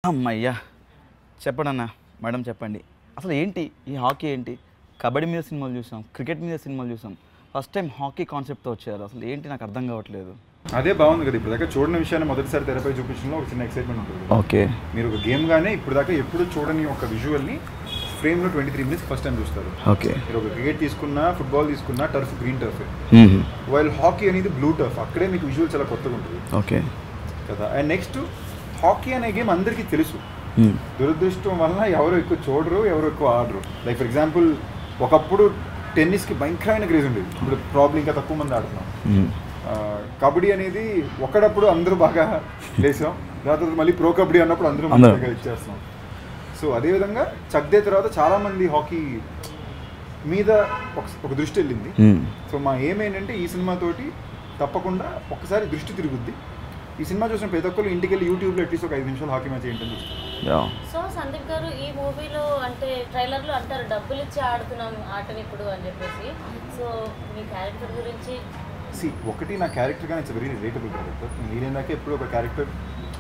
అమ్మయ్యా చెప్పండి అన్న మేడం చెప్పండి అసలు ఏంటి ఈ హాకీ ఏంటి కబడ్డీ మీద సినిమాలు చూసాం క్రికెట్ మీద సినిమాలు చూసాం ఫస్ట్ టైం హాకీ కాన్సెప్ట్తో వచ్చారు అసలు ఏంటి నాకు అర్థం కావట్లేదు అదే బాగుంది కదా ఇప్పుడు దాకా చూడని విషయాన్ని మొదటిసారి తెరపై చూపించడంలో ఒక చిన్న ఎక్సైట్మెంట్ ఉంటుంది ఓకే మీరు ఒక గేమ్ గానే ఇప్పుడు దాకా ఎప్పుడు చూడని ఒక విజువల్ని ఫ్రేమ్లో twenty three minutes first time చూస్తారు ఓకే మీరు ఒక క్రికెట్ తీసుకున్నా ఫుట్బాల్ తీసుకున్నా turf green turf while hockey అనేది బ్లూ టర్ఫ్ అక్కడే మీకు విజువల్ చాలా కొత్తగా ఉంటుంది ఓకే కదా అండ్ నెక్స్ట్ హాకీ అనే గేమ్ అందరికీ తెలుసు దురదృష్టం వలన ఎవరు ఎక్కువ చూడరు ఎవరు ఎక్కువ ఆడరు లైక్ ఫర్ ఎగ్జాంపుల్ ఒకప్పుడు టెన్నిస్కి భయంకరమైన క్రేజ్ ఉండేది ఇప్పుడు ప్రాబ్లం ఇంకా తక్కువ మంది ఆడుతున్నాం ఆ, కబడ్డీ అనేది ఒకడప్పుడు అందరూ బాగా వేసాం దాని తర్వాత మళ్ళీ ప్రో కబడ్డీ అన్నప్పుడు అందరూ అందరూ. మంచిగా ఇచ్చేస్తున్నాం సో అదేవిధంగా చగ్దే తర్వాత చాలామంది హాకీ మీద ఒక ఒక దృష్టి వెళ్ళింది సో మా ఏం ఏంటంటే ఈ సినిమాతోటి తప్పకుండా ఒక్కసారి దృష్టి తిరుగుద్ది ఈ సినిమా చూసిన ప్రతి ఒక్కరు ఇంటికి వెళ్ళి యూట్యూబ్లో అట్లీస్ట్ ఒక ఐదు నిమిషాలు హాకీ మ్యాచ్ ఏంటని చూస్తారు సో సందీప్ గారు ఈ మూవీలో అంటే ట్రైలర్లో అంటారు డబ్బులు ఇచ్చి ఆడుతున్నాం ఆటని ఇప్పుడు అని చెప్పేసి సో మీ క్యారెక్టర్ గురించి సి ఒకటి నా క్యారెక్టర్ కానీ ఇట్స్ వెరీ రిలేటబుల్ క్యారెక్టర్ నేనేందాక ఎప్పుడు ఒక క్యారెక్టర్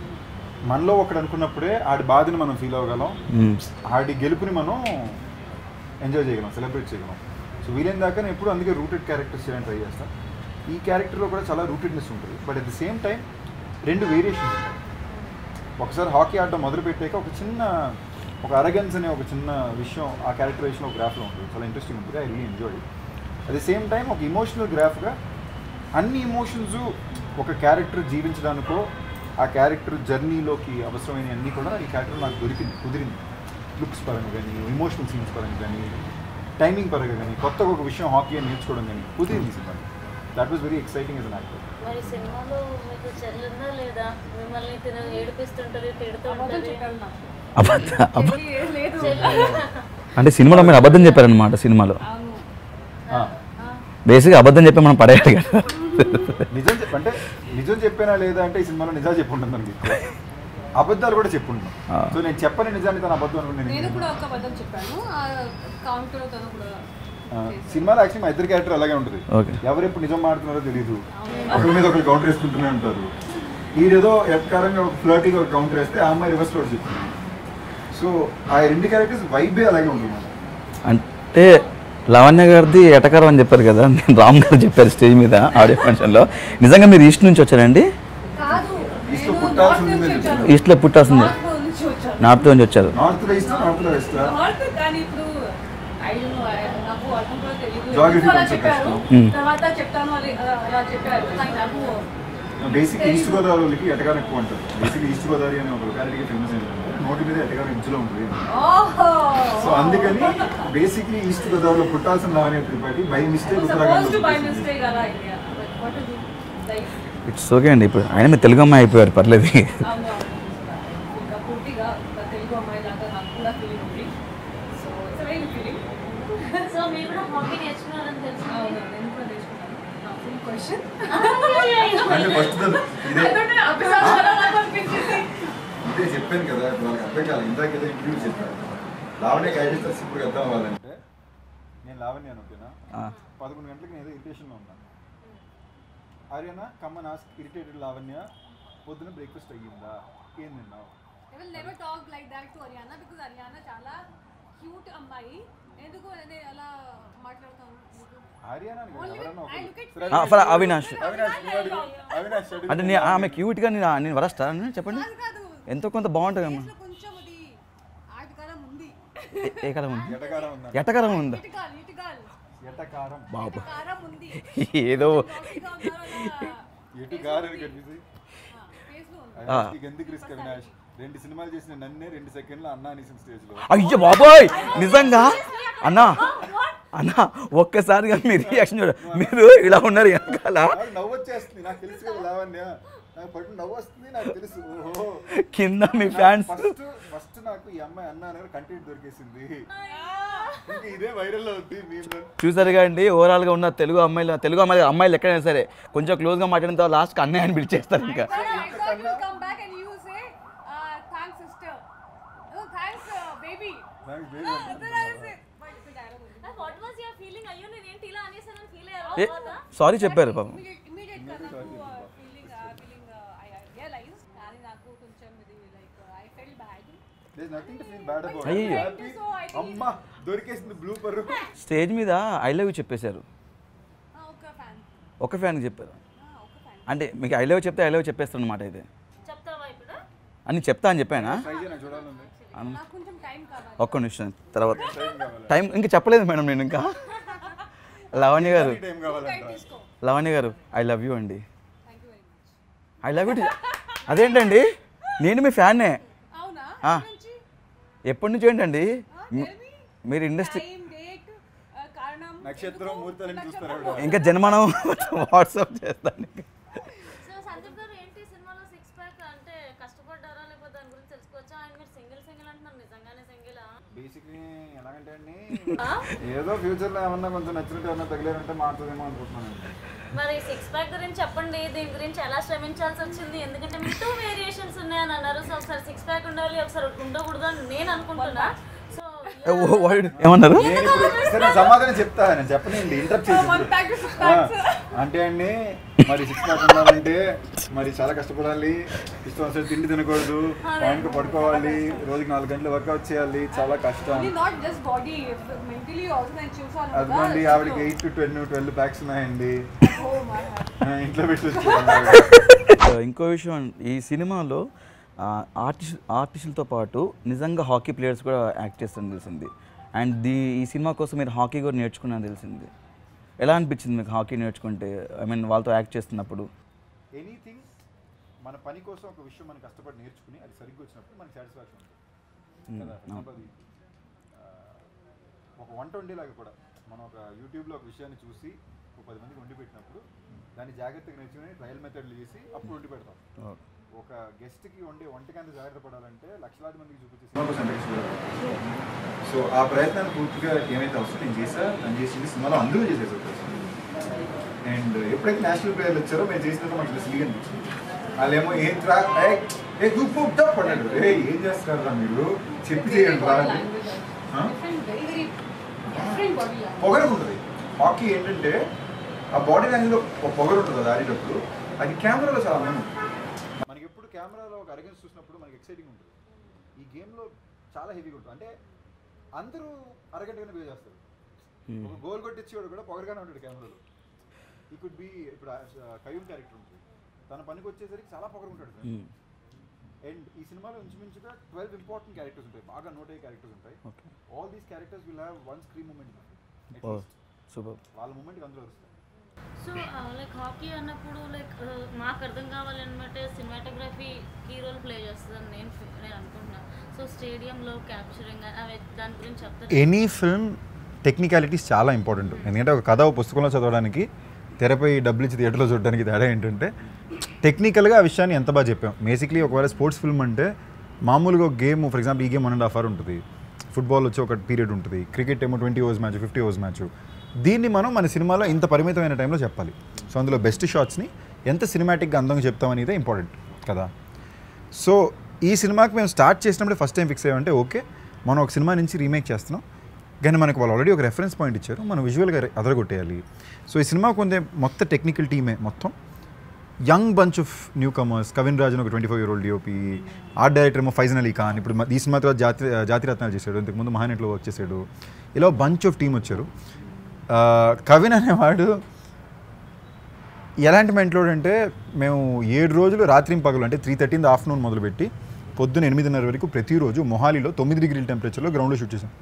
మనలో ఒకడు అనుకున్నప్పుడే ఆడి బాధని మనం ఫీల్ అవ్వగలం ఆడి గెలుపుని మనం ఎంజాయ్ చేయగలం సెలబ్రేట్ చేయగలం సో వీలైన దాకా నేను ఎప్పుడు అందుకే రూటెడ్ క్యారెక్టర్స్ చేయడానికి ట్రై చేస్తాను ఈ క్యారెక్టర్లో కూడా చాలా రూటెడ్నెస్ ఉంటుంది but at the same time రెండు వేరియేషన్స్ ఉంటాయి ఒకసారి హాకీ ఆడడం మొదలు పెట్టాక ఒక చిన్న ఒక అరగన్స్ అనే ఒక చిన్న విషయం ఆ క్యారెక్టరైజేషన్ ఒక గ్రాఫ్లో ఉంటుంది చాలా ఇంట్రెస్టింగ్ ఉంటుంది I really enjoy at the same time ఒక ఇమోషనల్ గ్రాఫ్గా అన్ని ఇమోషన్స్ ఒక క్యారెక్టర్ జీవించడానికో ఆ క్యారెక్టర్ జర్నీలోకి అవసరమైన అన్నీ కూడా ఈ క్యారెక్టర్ నాకు దొరికింది కుదిరింది లుక్స్ పరంగా కానీ ఇమోషనల్ సీన్స్ పరంగా కానీ టైమింగ్ పరంగా కానీ కొత్తగా ఒక విషయం హాకీ అని నేర్చుకోవడం కానీ కుదిరింది సినిమా that was very exciting as an actor మరి సినిమాలో మీకు చెల్లుందా లేదా మిమ్మల్ని తిన ఏడిపిస్తుంటారు తిడుతూ అబద్ధం ఉంటుంది చెప్పాను నాకు. అబద్ధ అబ- చెల్లి ఏం లేదు అంటే సినిమాలో మీరు అబద్ధం చెప్పారనమాట సినిమాలో అవును బేసిక్గా అబద్ధం చెప్పి మనం పడేయాలి కదా నిజం చెప్ అంటే నిజం చెప్పానా లేదా అంటే ఈ సినిమాలో నిజాలు చెప్పుంటుంది మనకి ఎక్కువ. అబద్ధాలు కూడా చెప్పుంటున్నాం ఆ. సో నేను చెప్పని నిజాన్ని తన అబద్ధం అనుకుని నేను నేను కూడా ఒక అబద్ధం చెప్పాను ఆ కౌంటర్ తను కూడా ఆ, సినిమాలో యాక్చువల్లీ మా ఇద్దరు క్యారెక్టర్ అలాగే ఉంటుంది ఓకే ఎవరు ఎప్పుడు నిజం మాడుతున్నారో తెలియదు ఒకరి మీద ఒకరు కౌంటర్ వేసుకుంటూనే ఉంటారు ఈడేదో ఎక్కరంగా ఒక ఫ్లర్టీగా ఒక కౌంటర్ వేస్తే ఆ అమ్మాయి రివర్స్ ఫ్లోర్ చెప్తుంది సో ఆ రెండు క్యారెక్టర్స్ వైబే అలాగే ఉంటుంది మనకి. అంటే లావణ్య గారిది ఎటకారం అని చెప్పారు కదా నేను రామ్ గారు చెప్పారు స్టేజ్ మీద ఆడియో ఫంక్షన్లో నిజంగా మీరు ఈస్ట్ నుంచి వచ్చారండి కాదు ఈస్ట్లో నేను పుట్టాల్సింది నార్త్ నుంచి నేను వచ్చాను. ఈస్ట్లో పుట్టాల్సిందే నార్త్ నుంచి వచ్చాను నార్త్ నుంచి వచ్చారు నార్త్లో ఇస్తా నార్త్లో ఇస్తా నార్త్ కానీ ఇప్పుడు I don't know, I- నాకు అర్థం కూడా తెలియదు Geography ఎందుకు అలా కొంచెం చెప్పారు Hmm. తర్వాత చెప్తాను అని అలా- అలా చెప్పారు కానీ నాకు బేసిక్ ఈస్ట్ గోదావరి వాళ్ళకి ఎటకారం ఎక్కువ అంటారు బేసిక్ ఈస్ట్ గోదావరి అనే ఒక లొకాలిటీకి ఫేమస్ ఏంటంటే నోటి మీద ఎటకారం ఇంచులో ఉంటుంది ఓహో సో అందుకని బేసిక్లీ ఈస్ట్ గోదావరిలో పుట్టాల్సిన Lavanya Tripathi by mistake supposed to by Uttarakhand mistake అలా అయింది what is like it's okay అండి ఇప్పుడు ఆయన మీరు తెలుగు అమ్మాయి అయిపోయారు పర్లేదు అవును ఇంకా పూర్తిగా ఒక తెలుగు అమ్మాయి లాగా నాకు కూడా ఫీలింగ్ ఉంది so it's very feeling so మీరు కూడా హాకీ నేర్చుకున్నారని తెలుసు అవును నేను కూడా నేర్చుకున్నాను నా ఫుల్ క్వశ్చన్ అంటే ఫస్ట్ ఇదే అనిపించింది ఇదే చెప్పాను కదా ఇప్పుడు వాళ్ళకి అర్థం కాదు ఇందాక ఏదో ఇంటర్వ్యూ చెప్పాను లావణ్య క్యారెక్టర్స్ ఇప్పుడు అర్థం అవ్వాలంటే నేను లావణ్య అని ఓకేనా ఆ. పదకొండు గంటలకు నేను ఏదో ఇరిటేషన్లో ఉన్నాను ఆర్యన కమ్మన్ ఆస్క్ ఇరిటేటెడ్ లావణ్య పొద్దున బ్రేక్ఫాస్ట్ అయ్యిందా ఏం తిన్నావు I will never talk like that to Ariana because Ariana చాలా క్యూట్ అమ్మాయి ఎందుకు నేను అలా మాట్లాడతాను ఆర్యన అని కాదు, Only ఎవరన్నా when I ఒకరు. look at సరే, ఆ, ఫర్ అవినాష్ అవినాష్ నువ్వు అడుగు. అవినాష్ అడుగు. అంటే నేను ఆమె క్యూట్గా నేను నేను వరస్తా చెప్పండి కాదు కాదు ఎంతో కొంత బాగుంటుంది అమ్మా Face లో కొంచెం అది ఆటకారం ఉంది ఏ- ఏ కలం ఉంది ఎటకారం ఉందా ఎటకరం ఉందా ఇటుకాల్ ఇటుకాల్ ఎటకారం బాబు కారం ఉంది ఏదో నాటిగా ఉన్నారు అలా ఎటు గారని కనిపిస్తుంది ఫేస్ లో ఉంది ఆ. నీకు ఎందుకు రిస్క్ అవినాష్ రెండు సినిమాలు చేసిన నన్నే రెండు సెకండ్లు అన్నా అనేసిన స్టేజ్ లో అయ్యో బాబోయ్ నిజంగా అన్నా అన్నా ఒక్కసారిగా మీ రియాక్షన్ చూడ మీరు ఇలా ఉన్నారు వెనకాల నాకు నవ్వు వచ్చేస్తుంది నాకు తెలుసు కదా లావణ్య నాకు పట్టు నవ్వు వస్తుంది నాకు తెలుసు ఓహో కింద మీ ఫ్యాన్స్ ఫస్ట్ ఫస్ట్ నాకు ఈ అమ్మాయి అన్న అనేది కంటెంట్ దొరికేసింది ఇంకా ఇదే వైరల్ అవుద్ది మేము చూసారుగా అండి ఓవరాల్గా ఉన్న తెలుగు అమ్మాయిలు తెలుగు అమ్మాయిలు అమ్మాయిలు ఎక్కడైనా సరే కొంచెం క్లోజ్గా మాట్లాడిన తర్వాత లాస్ట్కి అన్నయ్య అని పిలిచేస్తారు ఇంకా I thought you'll come back and you say, uh, thanks sister. Oh, thanks uh, baby. Thanks, baby. Ah, then I will say, but it's a dialogue only. What was your feeling అయ్యో నేను ఏంటి ఇలా అనేసానని feel ఏ అయ్యారు sorry చెప్పారు పాపం Immediate, immediate గా నాకు uh, feeling, uh, feeling uh, I, I realized కానీ నాకు కొంచెం ఇది like uh, I felt bad There's nothing to feel bad about. అయ్యో. Happy. అమ్మా దొరికేసింది బ్లూపర్ స్టేజ్ మీద ఐ లవ్ యూ చెప్పేశారు ఒక ఫ్యాన్ ఒక ఫ్యాన్కి చెప్పారు ఒక ఫ్యాన్ అంటే మీకు ఐ లవ్ చెప్తే ఐ లవ్ చెప్పేస్తాను అనమాట అయితే చెప్తావా ఇప్పుడు అని చెప్తా అని చెప్పానా ట్రై చేయను చూడాలండి నాకు కొంచెం టైం కావాలి ఒక్క నిమిషం తర్వాత టైం కావాలి టైం ఇంకా చెప్పలేదు మేడం నేను ఇంకా లవణ్య గారు టైం కావాలంట తీసుకో లవణ్య గారు ఐ లవ్ యూ అండి thank you very much I love you అదేంటండి నేను మీ ఫ్యాన్నే అవునా ఆ. నుంచి ఎప్పటి నుంచి ఏంటండి మీ- మీరు ఇండస్ట్రీ టైం డేట్ కారణం నక్షత్రం ముహూర్తాలను చూస్తారు ఆవిడ ఇంకా జన్మనం వాట్సాప్ చేస్తాను సో సందీప్ గారు ఏంటి సినిమాలో సిక్స్ ప్యాక్ అంటే కష్టపడ్డారా లేకపోతే దాని గురించి తెలుసుకోవచ్చా అండ్ మీరు సింగిల్ సింగిల్ అంటున్నారు నిజంగానే సింగిల్ బేసిక్లీ ఎలాగంటే అండి ఏదో ఫ్యూచర్ లో ఏమన్నా కొంచెం నచ్చినట్టు ఏమన్నా తగిలేరంటే మారుతుందేమో అనుకుంటున్నాను మరి సిక్స్ ప్యాక్ గురించి చెప్పండి దీని గురించి ఎలా శ్రమించాల్సి వచ్చింది ఎందుకంటే మీకు టూ వేరియేషన్స్ ఉన్నాయని అన్నారు సో ఒకసారి సిక్స్ ప్యాక్ ఉండాలి ఒకసారి ఉండకూడదు అని నేను అనుకుంటున్నా సో ఏమన్నారు నేను ఇప్పుడు సరే నేను సమాధానం చెప్తా నేను చెప్పనండి ఇంటరప్ట్ వన్ చేసి ప్యాక్ సిక్స్ ఆ, ప్యాక్స్ అంటే అండి మరి సిక్స్ ప్యాక్ ఉండాలంటే మరి చాలా కష్టపడాలి ఇష్టం అసలు తిండి తినకూడదు టైంకి పడుకోవాలి రోజుకి నాలుగు గంటలు వర్కౌట్ చేయాలి చాలా కష్టం not just body mentally also నేను చూసాను కదా. అదిగోండి ఆవిడకి eight two ten twelve packs ఉన్నాయండి Oh my God. ఆ, ఇంట్లో పెట్టి వచ్చి ఇంకో విషయం ఈ సినిమాలో ఆర్టిస్ట్ ఆర్టిస్టులతో పాటు నిజంగా హాకీ ప్లేయర్స్ కూడా యాక్ట్ చేస్తారని తెలిసింది అండ్ దీ ఈ సినిమా కోసం మీరు హాకీ కూడా నేర్చుకున్నాను తెలిసింది ఎలా అనిపించింది మీకు హాకీ నేర్చుకుంటే ఐ మీన్ వాళ్ళతో యాక్ట్ చేస్తున్నప్పుడు ఎనీథింగ్ మన పని కోసం ఒక విషయం మనం కష్టపడి నేర్చుకుని అది సరిగ్గా వచ్చినప్పుడు మనకి సాటిస్ఫాక్షన్ ఉంటుంది కదా For example, అది, ఆ, ఒక వంట వండేలాగా కూడా మనం ఒక యూట్యూబ్లో ఒక విషయాన్ని చూసి ఒక పది మందికి వండి పెట్టినప్పుడు దాన్ని జాగ్రత్తగా నేర్చుకుని ట్రయల్ మెథడ్లు చేసి అప్పుడు వండి పెడతాం ఒక గెస్ట్కి వండే వంటకి అంత జాగ్రత్త పడాలంటే లక్షలాది మందికి చూపించే సో ఆ ప్రయత్నాన్ని పూర్తిగా ఏమైతే అవసరం నేను చేసా నేను చేసింది సినిమాలో అందరూ చేసేసారు అండ్ ఎప్పుడైతే నేషనల్ ప్లేయర్లు వచ్చారో మేము చేసినప్పుడు మాకు సిలిగా అనిపించింది వాళ్ళేమో ఏం రా ఏయ్, ఏ గుప్పు పడ్డాడు ఏ ఏం చేస్తారా మీరు చెప్పి చేయండి రా అని. ఆ? Different, very, very different body language. పొగరు ఉంటుంది హాకీ ఏంటంటే ఆ బాడీ లాంగ్వేజ్లో ఒక పొగరు ఉంటుంది అది ఆడేటప్పుడు అది కెమెరాలో చాలా అందంగా ఉంటుంది మనకి ఎప్పుడు కెమెరాలో ఒక అరగెన్స్ చూసినప్పుడు మనకి ఎక్సైటింగ్ ఉంటుంది ఈ గేమ్లో చాలా హెవీగా ఉంటుంది అంటే అందరూ అరగంటగానే బిహేవ్ చేస్తారు ఒక గోల్ కొట్టించేవాడు కూడా పొగరుగానే ఉంటాడు కెమెరాలో ఈ కుడ్ బి ఇప్పుడు కయూమ్ క్యారెక్టర్ ఉంటుంది తన పనికి వచ్చేసరికి చాలా పొగరు ఉంటాడు అండ్ ఈ సినిమాలో ఇంచుమించుగా ట్వెల్వ్ ఇంపార్టెంట్ క్యారెక్టర్స్ ఉంటాయి బాగా నోట్ అయ్యే క్యారెక్టర్స్ ఉంటాయి okay all these characters will have one screen moment ఓ సూపర్ వాళ్ళ మూమెంట్కి అందులో వస్తాయి సో లైక్ హాకీ అన్నప్పుడు లైక్ మాకు అర్థం కావాలన్నమాట సినిమాటోగ్రఫీ కీ రోల్ ప్లే చేస్తుందని నేను ఫీ- నేను అనుకుంటున్నా సో స్టేడియంలో క్యాప్చరింగ్ అవి దాని గురించి చెప్తారు ఎనీ ఫిల్మ్ టెక్నికాలిటీస్ చాలా ఇంపార్టెంట్ ఎందుకంటే ఒక కథ ఒక పుస్తకంలో చదవడానికి తెరపై డబ్బులు ఇచ్చి థియేటర్లో చూడడానికి తేడా ఏంటంటే టెక్నికల్గా ఆ విషయాన్ని ఎంత బాగా చెప్పాం బేసిక్లీ ఒకవేళ స్పోర్ట్స్ ఫిల్మ్ అంటే మామూలుగా ఒక గేమ్ ఫర్ ఎగ్జాంపుల్ ఈ game one and half hour ఉంటుంది ఫుట్బాల్ వచ్చి ఒక పీరియడ్ ఉంటుంది క్రికెట్ ఏమో twenty overs match fifty overs match దీన్ని మనం మన సినిమాలో ఇంత పరిమితమైన టైంలో చెప్పాలి సో అందులో బెస్ట్ షాట్స్ని ఎంత సినిమాటిక్గా అందంగా చెప్తామనేదే ఇంపార్టెంట్ కదా సో ఈ సినిమాకి మేము స్టార్ట్ చేసినప్పుడు ఫస్ట్ టైం ఫిక్స్ అయ్యామంటే ఓకే మనం ఒక సినిమా నుంచి రీమేక్ చేస్తున్నాం కానీ మనకు వాళ్ళు ఆల్రెడీ ఒక రెఫరెన్స్ పాయింట్ ఇచ్చారు మనం విజువల్గా అదరగొట్టేయాలి సో ఈ సినిమా కొంచెం మొత్తం టెక్నికల్ టీమే మొత్తం young bunch of newcomers Kavin Rajan ఒక twenty five year old DOP art director ఏమో ఫైజన్ అలీ ఖాన్ ఇప్పుడు మ- ఈ సినిమా తర్వాత జాతి జాతిరత్నాలు చేశాడు ఇంతకుముందు మహానట్లో వర్క్ చేశాడు ఇలా బంచ్ ఆఫ్ టీం వచ్చారు ఆ, కవిన్ అనేవాడు ఎలాంటి మెంట్లోడ్ అంటే మేము ఏడు రోజులు రాత్రి పగలు అంటే త్రీ థర్టీన్ ఆఫ్టర్నూన్ మొదలుపెట్టి పొద్దున ఎనిమిదిన్నర వరకు ప్రతిరోజు మొహాలీలో తొమ్మిది డిగ్రీల టెంపరేచర్లో గ్రౌండ్లో షూట్ చేసాం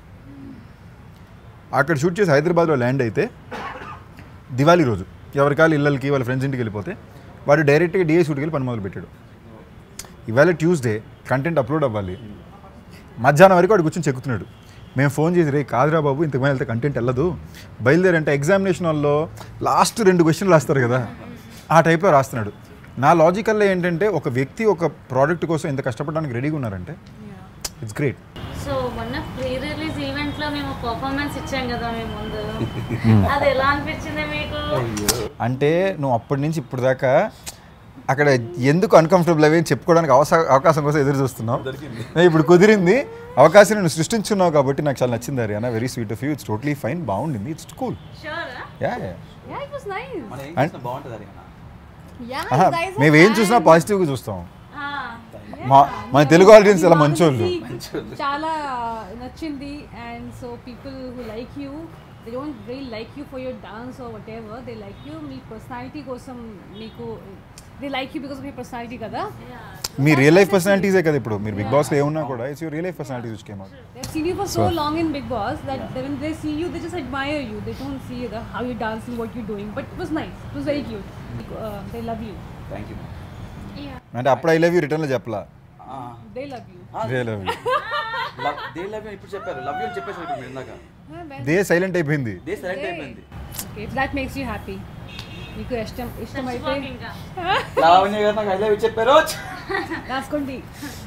అక్కడ షూట్ చేసి హైదరాబాద్లో ల్యాండ్ అయితే దివాళీ రోజు ఎవరికాలు ఇళ్ళకి వాళ్ళ ఫ్రెండ్స్ ఇంటికి వెళ్ళిపోతే వాడు డైరెక్ట్గా డిఏ షూట్కి వెళ్ళి పని మొదలు పెట్టాడు ఇవాళ ట్యూస్డే కంటెంట్ అప్లోడ్ అవ్వాలి మధ్యాహ్నం వరకు వాడు కూర్చొని చెక్కుతున్నాడు మేము ఫోన్ చేసి రే కాదురా బాబు ఇంతకు మీద వెళ్తే కంటెంట్ వెళ్ళదు బయలుదేరంటే ఎగ్జామినేషన్ వాళ్ళు లాస్ట్ రెండు క్వశ్చన్లు రాస్తారు కదా ఆ టైప్లో రాస్తున్నాడు నా లాజికల్లో ఏంటంటే ఒక వ్యక్తి ఒక ప్రోడక్ట్ కోసం ఎంత కష్టపడడానికి రెడీగా ఉన్నారంటే ఇట్స్ గ్రేట్ సో మొన్న ప్రీ రిలీజ్ ఈవెంట్ లో మేము పర్ఫార్మెన్స్ ఇచ్చాం కదా మేము ముందు అది ఎలా అనిపించింది మీకు అంటే నువ్వు అప్పటి నుంచి ఇప్పుడు దాకా అక్కడ ఎందుకు అన్కంఫర్టబుల్ అవి అని చెప్పుకోవడానికి అవసా అవకాశం కోసం ఎదురు చూస్తున్నావు నేను ఇప్పుడు కుదిరింది అవకాశం నేను సృష్టించున్నావు కాబట్టి నాకు చాలా నచ్చింది Ariana very sweet of you it's totally fine బాగుండింది it's cool sure yeah Yeah, it was nice. మనం ఏం And- చేసినా బాగుంటుంది అది Yeah, you guys were మేము ఏం fine. చూసినా పాజిటివ్గా చూస్తాం మా మన తెలుగు ఆడియన్స్ చాలా మంచోళ్ళు చాలా నచ్చింది and so people who like you they don't real like you for your dance or whatever they like you మీ పర్సనాలిటీ కోసం మీకు దే లైక్ యూ బికాస్ మీ పర్సనాలిటీ కదా మీ రియల్ లైఫ్ పర్సనాలిటీసే కదా ఇప్పుడు మీరు బిగ్ బాస్లో ఏమున్నా కూడా it's your real life personalities which came out They've seen you for so long in Big Boss that when they see you, they just admire you. They don't see the, how you're dancing, what you're doing. But it was nice. It was very cute. Uh, they love you. Thank you అంటే అప్పుడు I love you రిటర్న్లో చెప్పలా They love you. They love you they love you ఇప్పుడు చెప్పారు love you అని చెప్పేసి ఇప్పుడు ఇందాక Ah, well, దే సైలెంట్ అయిపోయింది దే సెలెక్ట్ అయిపోయింది okay, if that makes you happy. మీకు ఇష్టం ఇష్టమైతే చచ్చిపోక ఇంకా లావణ్య గారు నాకు ఐ లవ్ యూ చెప్పారు రాసుకోండి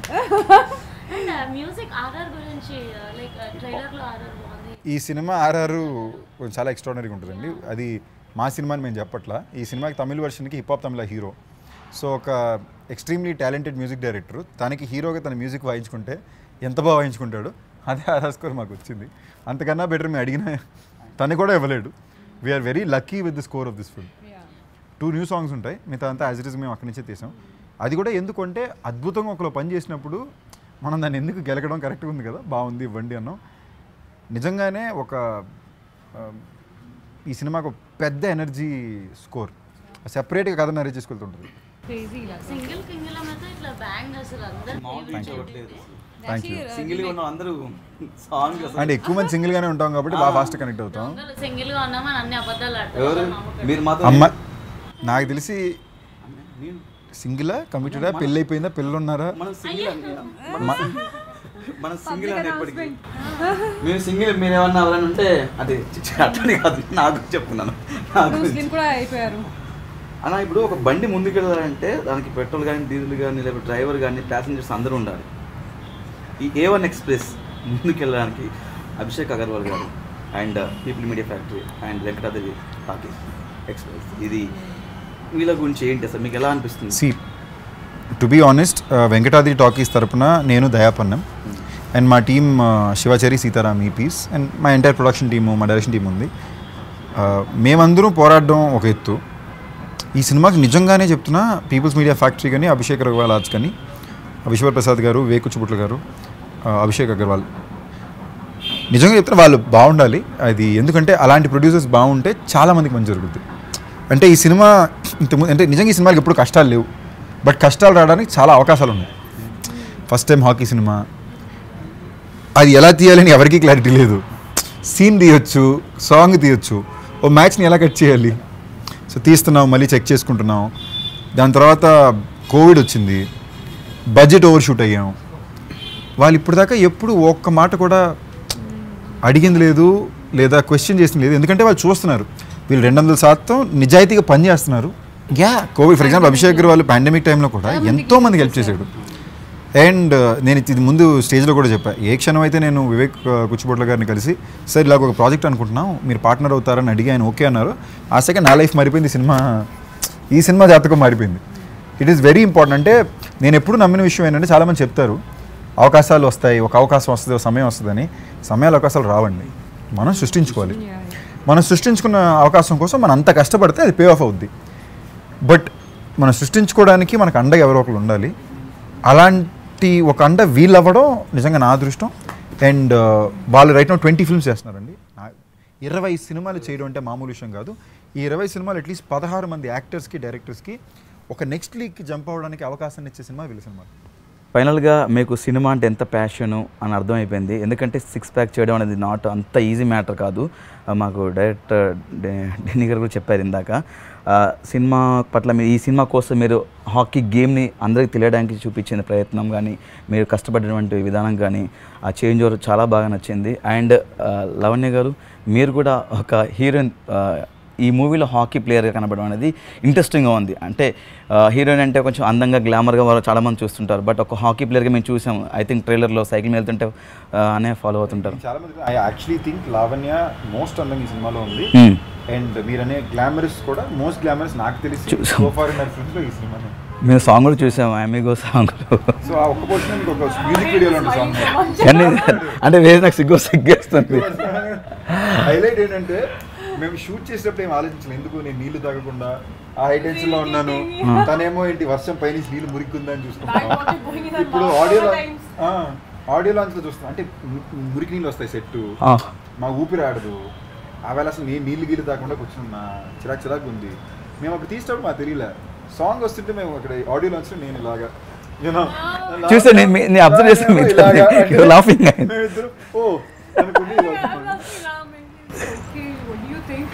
అండ్ మ్యూజిక్ ఆర్ఆర్ గురించి లైక్ ట్రైలర్ లో ఆర్ఆర్ బాగుంది ఈ సినిమా ఆర్ఆర్ కొంచెం చాలా ఎక్స్ట్రాడనరీగా ఉంటుందండి అది మా సినిమా అని మేము చెప్పట్లా ఈ సినిమాకి తమిళ వర్షన్కి hip hop Tamizha hero so ఒక ఎక్స్ట్రీమ్లీ టాలెంటెడ్ మ్యూజిక్ డైరెక్టర్ తనకి హీరోగా తన మ్యూజిక్ వాయించుకుంటే ఎంత బాగా వాయించుకుంటాడు అదే ఆర్ఆర్ స్కోర్ మాకు వచ్చింది అంతకన్నా బెటర్ మేము అడిగిన తను కూడా ఇవ్వలేడు we are very lucky with the score of this film two new songs ఉంటాయి మిగతా అంతా యాజ్ ఇట్ ఇస్ మేము అక్కడి నుంచే తీసాం అది కూడా ఎందుకంటే అద్భుతంగా ఒకలో పని చేసినప్పుడు మనం దాన్ని ఎందుకు గెలకడం కరెక్ట్గా ఉంది కదా బాగుంది ఇవ్వండి అన్నాం నిజంగానే ఒక ఆ, ఈ సినిమాకు పెద్ద ఎనర్జీ స్కోర్ సెపరేట్గా కథ నరేట్ చేసుకెళ్తుంటుంది క్రేజీ సింగిల్ కింగిల్ అయితే ఇట్లా బ్యాంగ్ అసలు అందరు థ్యాంక్ యూ సింగిల్ గా ఉన్న అందరూ సాంగ్ అంటే ఎక్కువ మంది సింగిల్గానే ఉంటాం కాబట్టి బాగా ఫాస్ట్ కనెక్ట్ అవుతాం సింగిల్ గా ఉన్నామని అన్ని అబద్ధాలు ఎవరు ఆడతారు మీరు మాత్రం అమ్మ నాకు తెలిసి నేను సింగిలా కమిటెడా పెళ్ళి అయిపోయిందా పిల్లలు ఉన్నారా మనం సింగిల్ మనం సింగిల్ అని ఎప్పటికీ మేము సింగిల్ మీరు ఏమన్నా ఎవరైనా ఉంటే అది అట్లని కాదు నాకు చెప్తున్నాను నాకు ముస్లిం కూడా అయిపోయారు అలా ఇప్పుడు ఒక బండి ముందుకు వెళ్ళాలంటే దానికి పెట్రోల్ కానీ డీజిల్ కానీ లేకపోతే డ్రైవర్ కానీ ప్యాసింజర్స్ అందరూ ఉండాలి ఈ ఏ వన్ ఎక్స్ప్రెస్ ముందుకు వెళ్ళడానికి Abhishek Agarwal garu and people media factory and Venkatadevi talkie express ఇది వీళ్ళ గురించి ఏంటి అసలు మీకు ఎలా అనిపిస్తుంది సి to be honest Venkatadri talkies తరపున నేను దయాపన్నం అండ్ మా టీమ్ శివాచారి సీతారాం ఈపీస్ అండ్ మా ఎంటైర్ ప్రొడక్షన్ టీము మా డైరెక్షన్ టీం ఉంది Uh, మేమందరం పోరాడడం ఒక ఎత్తు ఈ సినిమాకి నిజంగానే చెప్తున్నా పీపుల్స్ మీడియా ఫ్యాక్టరీ కానీ అభిషేక్ అగర్వాల్ ఆర్ట్స్ కానీ విశ్వర్ ప్రసాద్ గారు వేకు చుబుట్ల గారు uh, అభిషేక్ అగర్వాల్ నిజంగా చెప్తున్నా వాళ్ళు బాగుండాలి అది ఎందుకంటే అలాంటి ప్రొడ్యూసర్స్ బాగుంటే చాలా మందికి మంచి జరుగుతుంది అంటే ఈ సినిమా ఇంత అంటే నిజంగా ఈ సినిమాకి ఎప్పుడు కష్టాలు లేవు బట్ కష్టాలు రావడానికి చాలా అవకాశాలు ఉన్నాయి ఫస్ట్ టైం హాకీ సినిమా అది ఎలా తీయాలని ఎవరికీ క్లారిటీ లేదు సీన్ తీయొచ్చు సాంగ్ తీయొచ్చు ఓ మ్యాచ్ని ఎలా కట్ చేయాలి సో తీస్తున్నాం మళ్ళీ చెక్ చేసుకుంటున్నాం దాని తర్వాత కోవిడ్ వచ్చింది బడ్జెట్ ఓవర్ షూట్ అయ్యాం వాళ్ళు ఇప్పటిదాకా ఎప్పుడు ఒక్క మాట కూడా అడిగింది లేదు లేదా క్వశ్చన్ చేసింది లేదు ఎందుకంటే వాళ్ళు చూస్తున్నారు వీళ్ళు రెండు వందల శాతం నిజాయితీగా పని చేస్తున్నారు yeah Covid for example Abhishek Agarwal pandemic టైంలో కూడా ఎంతో మందికి హెల్ప్ చేశాడు అండ్ నేను ఇది ముందు స్టేజ్లో కూడా చెప్పా ఏ క్షణం అయితే నేను వివేక్ కుచ్చిబొట్ల గారిని కలిసి సార్ ఇలాగ ఒక ప్రాజెక్ట్ అనుకుంటున్నాం మీరు పార్ట్నర్ అవుతారని అడిగి ఆయన ఓకే అన్నారు ఆ సెకండ్ నా లైఫ్ మారిపోయింది ఈ సినిమా ఈ సినిమా జాతకం మారిపోయింది ఇట్ ఈస్ వెరీ ఇంపార్టెంట్ అంటే నేను ఎప్పుడు నమ్మిన విషయం ఏంటంటే చాలామంది చెప్తారు అవకాశాలు వస్తాయి ఒక అవకాశం వస్తుంది ఒక సమయం వస్తుందని సమయాలు అవకాశాలు రావండి మనం సృష్టించుకోవాలి మనం సృష్టించుకున్న అవకాశం కోసం మనం అంత కష్టపడితే అది పే ఆఫ్ అవుద్ది బట్ మనం సృష్టించుకోవడానికి మనకు అండగా ఎవరో ఒకరు ఉండాలి అలాంటి ఒక అండ వీళ్ళు అవ్వడం నిజంగా నా అదృష్టం అండ్ వాళ్ళు రైట్ నో ట్వంటీ ఫిల్మ్స్ చేస్తున్నారండి నా- ఇరవై సినిమాలు చేయడం అంటే మామూలు విషయం కాదు ఈ ఇరవై సినిమాలు అట్లీస్ట్ పదహారు మంది యాక్టర్స్కి డైరెక్టర్స్కి ఒక నెక్స్ట్ లీగ్కి జంప్ అవ్వడానికి అవకాశాన్ని ఇచ్చే సినిమా వీళ్ళ సినిమా ఫైనల్గా మీకు సినిమా అంటే ఎంత ప్యాషను అని అర్థమైపోయింది ఎందుకంటే సిక్స్ ప్యాక్ చేయడం అనేది నాట్ అంత ఈజీ మ్యాటర్ కాదు ఆ, మాకు డైరెక్టర్ డెనీ గారు కూడా చెప్పారు ఇందాక ఆ, సినిమా పట్ల మీరు ఈ సినిమా కోసం మీరు హాకీ గేమ్ని అందరికీ తెలియడానికి చూపించిన ప్రయత్నం కానీ మీరు కష్టపడినటువంటి విధానం కానీ ఆ చేంజ్ ఓవర్ చాలా బాగా నచ్చింది అండ్ లవణ్య గారు మీరు కూడా ఒక హీరోయిన్ ఈ మూవీలో హాకీ ప్లేయర్గా కనబడడం అనేది ఇంట్రెస్టింగ్గా ఉంది అంటే హీరోయిన్ అంటే కొంచెం అందంగా గ్లామర్గా వాళ్ళు చాలామంది చూస్తుంటారు బట్ ఒక హాకీ ప్లేయర్గా మేము చూసాం ఐ థింక్ ట్రైలర్లో సైకిల్ మీద వెళ్తుంటే ఆ, అనే ఫాలో అవుతుంటారు చాలా మంది I actually think Lavanya most అందంగా ఈ సినిమాలో ఉంది Hmm. అండ్ మీరనే గ్లామరస్ కూడా మోస్ట్ గ్లామరస్ నాకు తెలిసి చూసాం. సో ఫార్ ఇన్ ఫిల్మ్స్లో ఈ సినిమానే మేము సాంగ్ కూడా చూసాం అమిగో సాంగ్లో సో ఆ ఒక్క పోర్షన్ మీకు ఒక మ్యూజిక్ వీడియోలో ఉంటుంది సాంగ్ కానీ అంటే వేరే నాకు సిగ్గు సిగ్గేస్తుంది హైలైట్ ఏంటంటే మేము షూట్ చేసేటప్పుడు ఏం ఆలోచించలేదు ఎందుకు నేను నీళ్లు తాగకుండా ఆ హై టెన్షన్ లో ఉన్నాను తనేమో ఏంటి వర్షం పైన నీళ్ళు మురికుందని చూసుకుంటాను Bad water going in her ఇప్పుడు mouth audio four times. Audio launch లో చూస్తాను అంటే ము- మురికి నీళ్ళు వస్తాయి సెట్ ఆ, మా ఊపిరి ఆడదు ఆవేళ అసలు నేను నీళ్ళు గీళ్ళు తాకుండా కూర్చున్నా చిరాకు చిరాకు ఉంది మేము అప్పుడు తీసేటప్పుడు మాకు తెలియలే సాంగ్ వస్తుంటే మేము అక్కడ ఆడియో లాంచ్ లో నేను ఇలాగా you know, ఇలా- చూసా, నేను మీ- నేను observe చేశాను మీ ఇలాగా ఇద్దరిని. అంటే You're laughing. మేమిద్దరం, ఓ అనుకుని ఇలా I'm అనుకున్నాం. laughing now, man. Okay, what do you think?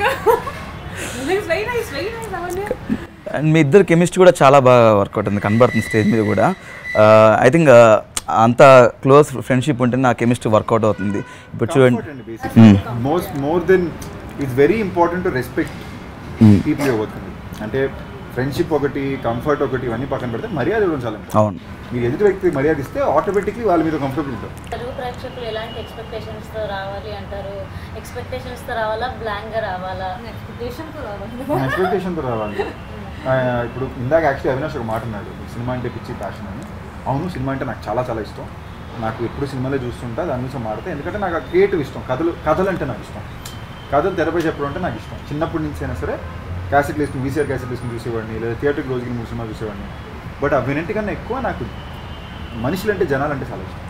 It's very nice, very nice, Lavanya. And మీ ఇద్దరు కెమిస్ట్రీ కూడా చాలా బాగా వర్కౌట్ ఉంది కనబడుతుంది స్టేజ్ మీద కూడా ఐ థింక్ అంత క్లోజ్ ఫ్రెండ్షిప్ ఉంటే ఆ కెమిస్ట్రీ వర్కౌట్ అవుతుంది ఇప్పుడు చూడండి Comfort అండి basically. Most more than it's very important to respect Mm. People working అంటే ఫ్రెండ్షిప్ ఒకటి కంఫర్ట్ ఒకటి ఇవన్నీ పక్కన పెడితే మర్యాద ఇవ్వడం చాలా important. అవును మీరు ఎదుటి వ్యక్తికి మర్యాద ఇస్తే ఆటోమేటిక్లీ వాళ్ళ మీద కంఫర్టబుల్ ఉంటారు తెలుగు ప్రేక్షకులు ఎలాంటి ఎక్స్పెక్టేషన్స్తో రావాలి అంటారు ఎక్స్పెక్టేషన్స్తో రావాలా బ్లాంక్గా రావాలా Expectation to Lavanya. ఎక్స్పెక్టేషన్తో రావాలి ఆ, ఇప్పుడు ఇందాక యాక్చువల్లీ అవినాష్ ఒక మాట అన్నాడు సినిమా అంటే పిచ్చి ప్యాషన్ అని అవును సినిమా అంటే నాకు చాలా చాలా ఇష్టం నాకు ఎప్పుడు సినిమాలే చూస్తుంటా దాని గురించి మాడతా ఎందుకంటే నాకు క్రియేటివ్ ఇష్టం కథలు కథలు అంటే నాకు ఇష్టం కథలు తెరపై చెప్పడం అంటే నాకు ఇష్టం చిన్నప్పటి నుంచి అయినా సరే క్యాసెట్ వేసుకుని వీసీఆర్ క్యాసెట్ వేసుకుని చూసేవాడిని లేదా థియేటర్కి రోజుకి మూడు సినిమా చూసేవాడిని బట్ అవినంటి కన్నా ఎక్కువ నాకు మనుషులు అంటే జనాలు అంటే చాలా ఇష్టం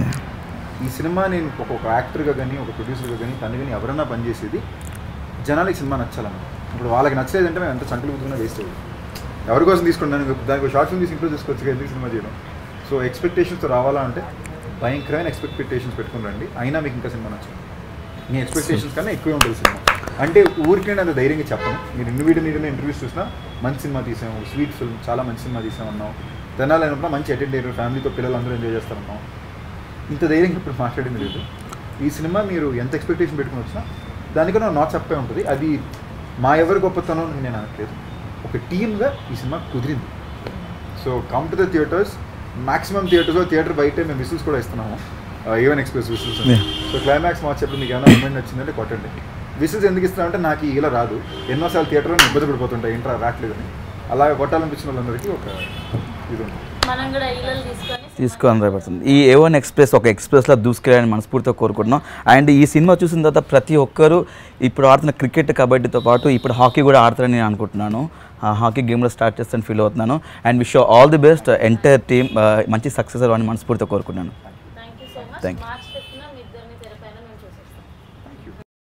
ఈ సినిమా నేను ఒక ఒక యాక్టర్గా కానీ ఒక ప్రొడ్యూసర్గా కానీ తను కానీ ఎవరన్నా పనిచేసేది జనాలకి సినిమా నచ్చాలని ఇప్పుడు వాళ్ళకి నచ్చలేదంటే మేము ఎంత చంకలు కుదుకున్నా వేస్ట్ అవ్వదు ఎవరి కోసం తీసుకున్నాను దానికి షార్ట్ ఫిల్మ్ తీసి ఇంట్లో తీసుకోవచ్చు ఎందుకు సినిమా చేయడం సో ఎక్స్పెక్టేషన్స్తో రావాలా అంటే భయంకరమైన ఎక్స్పెక్టేషన్స్ పెట్టుకుని రండి అయినా మీకు ఇంకా సినిమా నచ్చదు మీ ఎక్స్పెక్టేషన్స్ కన్నా ఎక్కువే ఉంటుంది సినిమా అంటే ఊరికే అంత ధైర్యంగా చెప్పను మీరు ఎన్ని వీడియో నీడిలో ఇంటర్వ్యూస్ చూసినా మంచి సినిమా తీసాము స్వీట్ ఫిల్మ్ చాలా మంచి సినిమా తీసామన్నాం తెనాలి అయినప్పుడు మంచి అటెండ్ అయ్యారు ఫ్యామిలీతో పిల్లలు అందరూ ఎంజాయ్ చేస్తారన్నాం ఇంత ధైర్యంగా ఇప్పుడు మాట్లాడింది లేదు ఈ సినిమా మీరు ఎంత ఎక్స్పెక్టేషన్ పెట్టుకుని వచ్చినా దానికన్నా నా చెప్పే ఉంటుంది అది మా ఎవరి గొప్పతనం అని నేను అనట్లేదు ఒక టీమ్గా ఈ సినిమా కుదిరింది so come to the theatres maximum థియేటర్స్లో థియేటర్ బయటే మేము విసిల్స్ కూడా ఇస్తున్నాము even express whistles Yeah. So climax మార్చేప్పుడు మీకు ఏమైనా మూమెంట్ వచ్చిందంటే కొట్టండి విసిల్స్ ఎందుకు ఇస్తున్నామంటే నాకు ఇలా రాదు ఎన్నోసార్లు థియేటర్లో ఇబ్బంది పడిపోతుంటాయి ఏంట్రా రావట్లేదని అలాగే కొట్టాలనిపించిన వాళ్ళందరికీ ఒక ఇది ఉంది మనం కూడా ఇళ్ళలు తీసుకొని తీసుకొని రేపడుతుంది ఈ ఏవన్ ఎక్స్ప్రెస్ ఒక ఎక్స్ప్రెస్లో దూసుకెళ్ళాలని మనస్ఫూర్తిగా కోరుకుంటున్నాం అండ్ ఈ సినిమా చూసిన తర్వాత ప్రతి ఒక్కరూ ఇప్పుడు ఆడుతున్న క్రికెట్ కబడ్డీతో పాటు ఇప్పుడు హాకీ కూడా ఆడతారని నేను అనుకుంటున్నాను ఆ హాకీ గేమ్లో స్టార్ట్ చేస్తాను ఫీల్ అవుతున్నాను and wish all the best entire team మంచి సక్సెస్ అవ్వాలని మనస్ఫూర్తిగా కోరుకుంటున్నాను thank you so much Thank you. March